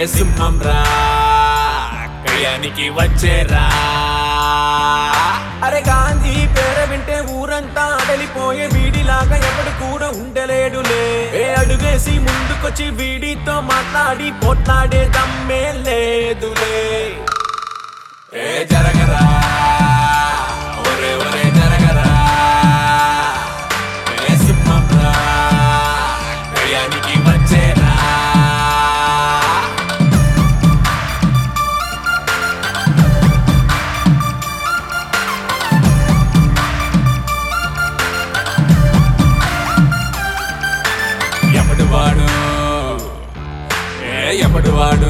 సింహం రా కయ్యానికి వచ్చేరా అరే గాంధీ పేర వింటే ఊరంతా అడలిపోయే వీడిలాగా ఎవడు కూడా ఉండలేడులే ఏ అడుగేసి ముందుకొచ్చి వీడితో మాట్లాడి పోట్లాడే దమ్మే లేదులే ఏ జరగరా ఒరే ఒరే జరగరా ఏ సింహం రా కయ్యానికి వచ్చేరా ఎప్పుడు వాడు ఏ ఎప్పుడు వాడు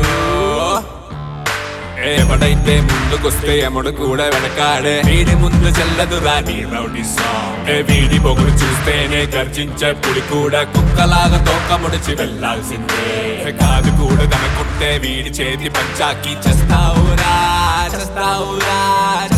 ఏ ఎవడైతే ముందుకొస్తే ఎముడు కూడా వెనకాడే వీడి ముందు చెల్లదు రాని రౌడీ సాంగ్ ఏ వీడి పొగుడు చూస్తేనే గర్జించే పులి కూడా కుక్కలాగా తోక ముడిచి వెళ్ళాల్సిందే ఏ కాదు కూడా కనుకుంటే వీడి చేతి పంచాకి చేస్తావురా చేస్తావురా